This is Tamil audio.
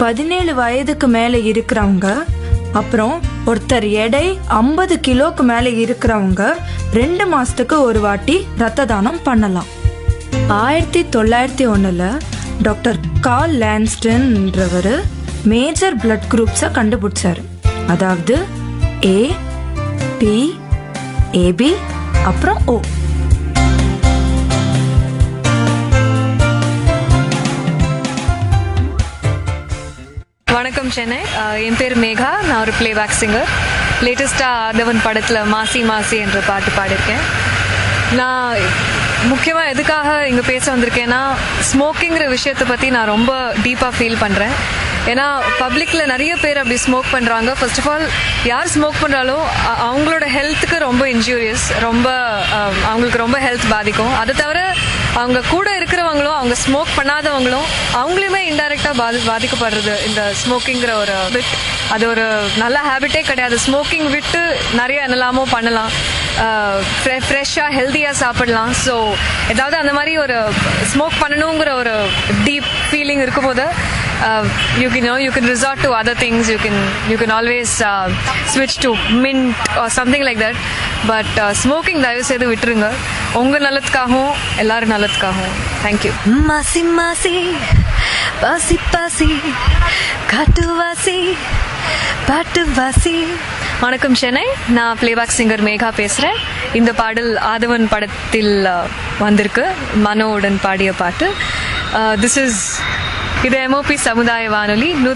பதினேழு வயதுக்கு மேலே இருக்கிறவங்க அப்புறம் ஒருத்தர் எடை ஐம்பது கிலோக்கு மேலே இருக்கிறவங்க ரெண்டு மாசத்துக்கு ஒரு வாட்டி ரத்த தானம் பண்ணலாம் ஆயிரத்தி தொள்ளாயிரத்தி ஒன்றில் டாக்டர் கால் லான்ஸ்டன்ன்றவர் மேஜர் பிளட் குரூப்ஸை கண்டுபிடிச்சாரு அதாவது ஏ பி ஏபி அப்புறம் ஓ வணக்கம் சென்னை அஹ் என் பேர் மேகா நான் ஒரு பிளேபேக் சிங்கர் லேட்டஸ்ட்டாக ஆதவன் படத்தில் மாசி மாசி என்ற பாட்டு பாடியிருக்கேன் நான் முக்கியமாக எதுக்காக இங்கே பேச வந்திருக்கேன்னா ஸ்மோக்கிங்கிற விஷயத்தை பற்றி நான் ரொம்ப டீப்பாக ஃபீல் பண்ணுறேன் ஏன்னா பப்ளிக்கில் நிறைய பேர் அப்படி ஸ்மோக் பண்ணுறாங்க ஃபர்ஸ்ட் ஆஃப் ஆல் யார் ஸ்மோக் பண்ணுறாலோ அ- அவங்களோட ஹெல்த்துக்கு ரொம்ப இன்ஜூரியஸ் ரொம்ப அஹ், அவங்களுக்கு ரொம்ப ஹெல்த் பாதிக்கும் அதை தவிர அவங்க கூட இருக்கிறவங்களும் அவங்க ஸ்மோக் பண்ணாதவங்களும் அவங்களுமே இன்டைரக்டா பாதி பாதிக்கப்படுறது இந்த ஸ்மோக்கிங்கிற ஒரு bit. அது ஒரு நல்ல ஹேபிட்டே கிடையாது ஸ்மோக்கிங் விட்டு நிறைய என்னலாமோ பண்ணலாம் ஃப்ரெஷ்ஷாக ஹெல்த்தியாக சாப்பிடலாம் ஸோ ஏதாவது அந்த மாதிரி ஒரு ஸ்மோக் பண்ணணுங்கிற ஒரு டீப் ஃபீலிங் இருக்கும்போது you can you can resort to other things you can you can always ஸ்விட்ச் to mint something like that but smoking தயவு செய்து விட்டுருங்க உங்கள் நல்லதுக்காகவும் எல்லாரும் நல்லதுக்காகவும் தேங்க்யூ மாசி மாசி பாசி பாசி காட்டுவாசி பாட்டுவாசி வணக்கம் சென்னை நான் பிளேபேக் சிங்கர் மேகா பேசுகிறேன் இந்த பாடல் ஆதவன் படத்தில் அஹ், வந்திருக்கு மனோவுடன் பாடிய பாட்டு திஸ் இஸ் இது எம்ஓபி சமுதாய வானொலி